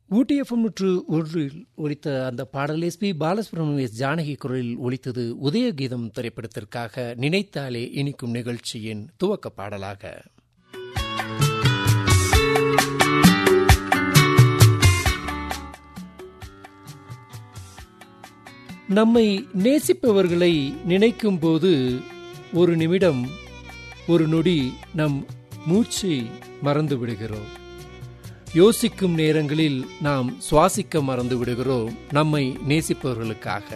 ஊட்டி FM நூற்று ஒன்றில் ஒலித்த அந்த பாடல் எஸ்பி பாலசுப்ரமணியம் எஸ் ஜானகி குரலில் ஒலித்தது உதயகீதம் திரைப்படத்திற்காக நினைத்தாலே இனிக்கும் நிகழ்ச்சியின் துவக்க பாடலாக நம்மை நேசிப்பவர்களை நினைக்கும் போது ஒரு நிமிடம் ஒரு நொடி நம் மூச்சை மறந்து விடுகிறோம் யோசிக்கும் நேரங்களில் நாம் சுவாசிக்க மறந்து விடுகிறோம் நம்மை நேசிப்பவர்களுக்காக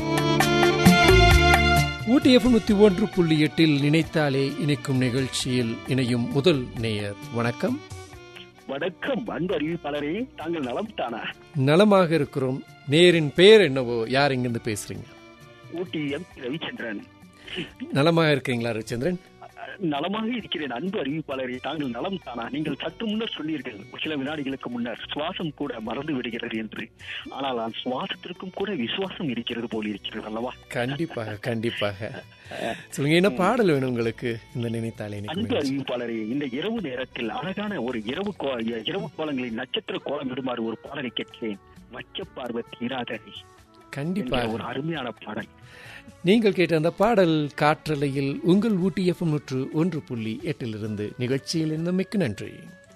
ஊட்டி எஃப் நூத்தி ஒன்று புள்ளி எட்டில் நினைத்தாலே இணைக்கும் நிகழ்ச்சியில் இணையும் முதல் நேயர் வணக்கம் வணக்கம் அன்பு அறிவிப்பாளரே தாங்கள் நலம் தானா நலமாக இருக்கிறோம் நேரின் பெயர் என்னவோ யார் இங்கிருந்து பேசுறீங்க ஊட்டி எம் ரவிச்சந்திரன் நலமாக இருக்கிறீங்களா ரவிச்சந்திரன் நலமாக இருக்கிறேன் அன்பு அறிவிப்பாளரே தாங்கள் நலம் தானா நீங்கள் சற்று முன்னர் சொன்னீர்கள் சில வினாடிகளுக்கு முன்னர் சுவாசம் கூட மறந்து விடுகிறது என்று ஆனால் அந்த சுவாசத்திற்கும் கூட விசுவாசம் இருக்கிறது போல் இருக்கிறது அல்லவா கண்டிப்பாக கண்டிப்பாக சொல்லுங்க என்ன பாடல் வேணும் உங்களுக்கு இந்த நினைத்தாலே இணைக்கும் அன்பு நிகழ்ச்சி? அறிவிப்பாளரே இந்த இரவு நேரத்தில் அழகான ஒரு இரவு கோ- இரவு கோலங்களில் நட்சத்திர கோலம் விடுமாறு ஒரு பாடலை கேட்கிறேன் மச்ச பார்வ தீராதடி என்ற கண்டிப்பாக ஒரு அருமையான பாடல் நீங்கள் கேட்ட அந்த பாடல் காற்றலையில் உங்கள் ஊட்டி எஃப்எம் நூற்று ஒன்று புள்ளி எட்டிலிருந்து நிகழ்ச்சியில் இருந்தமைக்கு நன்றி